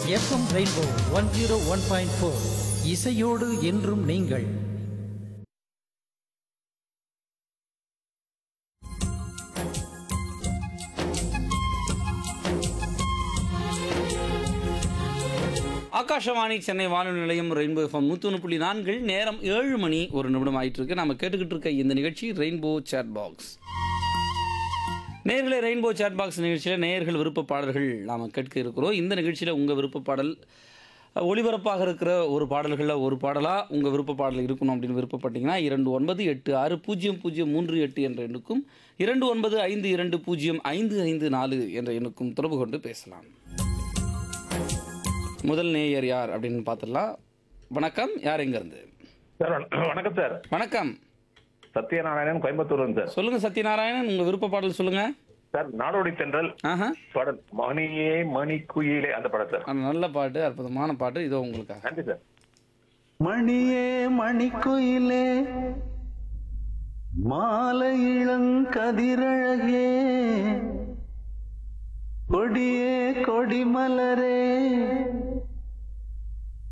FM rainbow one zero one point four இசையோடு என்றும் நீங்கள் ஆகாஷவாணி சென்னை வானொலி நிலையம் ரெயின்போ எஃப்எம் நூற்றி புள்ளி நான்கில் நேரம் ஏழு மணி ஒரு நிமிடம் ஆயிட்டு இருக்கு நம்ம கேட்டுக்கிட்டு இருக்க இந்த நிகழ்ச்சி ரெயின்போ சேட் பாக்ஸ் நேர்களே ரெயின்போ சேட் பாக்ஸ் நிகழ்ச்சியில் நேயர்கள் விருப்ப பாடல்கள் நாம் கேட்க இருக்கிறோம் இந்த நிகழ்ச்சியில் உங்கள் விருப்ப பாடல் அஹ், ஒளிபரப்பாக இருக்கிற ஒரு பாடல்களில் ஒரு பாடலாக உங்கள் விருப்ப பாடல் இருக்கணும் அப்படின்னு விருப்பப்பட்டீங்கன்னா இரண்டு ஒன்பது எட்டு ஆறு பூஜ்ஜியம் பூஜ்ஜியம் மூன்று எட்டு என்ற எண்ணுக்கும் இரண்டு ஒன்பது ஐந்து இரண்டு பூஜ்ஜியம் ஐந்து ஐந்து நாலு என்ற எண்ணுக்கும் தொடர்பு கொண்டு பேசலாம் முதல் நேயர் யார் அப்படின்னு பார்த்துடலாம் வணக்கம் யார் எங்கேருந்து சார் வண- வணக்கம் சார் வணக்கம் சத்யநாராயணன் கோயம்புத்தூர் சார் சொல்லுங்க சத்யநாராயணன் உங்க விருப்ப பாடல் சொல்லுங்க சார் நாடோடி தென்றல் ஆஹா பாடல் மணியே மணி குயிலே அந்த படம் சார் அந்த நல்ல பாட்டு அற்புதமான பாட்டு இதோ உங்களுக்காக நன்றி சார் மணியே மணிக்குயிலே மாலை இளங்கதிரழகே கொடியே கொடிமலரே